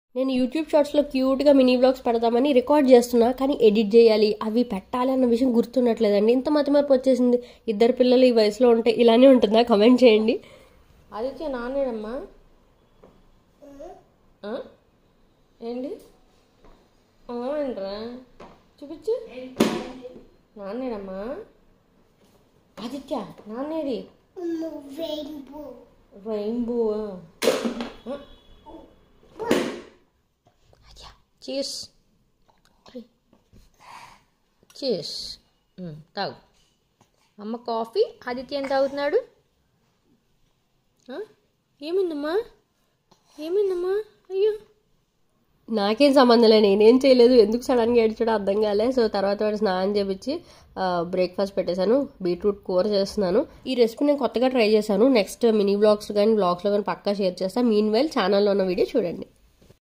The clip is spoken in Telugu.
నేను యూట్యూబ్ షార్ట్స్లో క్యూట్గా మినీ వ్లాగ్స్ పెడదామని రికార్డ్ చేస్తున్నా కానీ ఎడిట్ చేయాలి అవి పెట్టాలి అన్న విషయం గుర్తుండట్లేదండి ఇంత మతిమరపు వచ్చేసింది ఇద్దరు పిల్లలు ఈ వయసులో ఉంటే ఇలానే ఉంటుందా కమెంట్ చేయండి ఆదిత్య నానేడమ్మా ఆ? ఏంటి ఆ, ఏంట్రా చూపించు నానేడమ్మా ఆదిత్య నానేది రెయిన్బో చీస్ చీస్ తాగు అమ్మ కాఫీ ఆదిత్య ఏం తాగుతున్నాడు ఆ? ఏమైందమ్మా ఏమైందమ్మా అయ్యో నాకేం సంబంధం లేదు నేనేం చేయలేదు ఎందుకు సడన్గా ఏడ్చాడో అర్థం కాలే సో తర్వాత వాడు స్నానం చేపించి బ్రేక్ఫాస్ట్ పెట్టేశాను బీట్రూట్ కూర చేస్తున్నాను ఈ రెసిపీ నేను కొత్తగా ట్రై చేశాను నెక్స్ట్ మినీ బ్లాగ్స్ కానీ బ్లాగ్స్లో కానీ పక్కా షేర్ చేస్తాను మీన్ వెల్ ఛానల్లో ఉన్న వీడియో చూడండి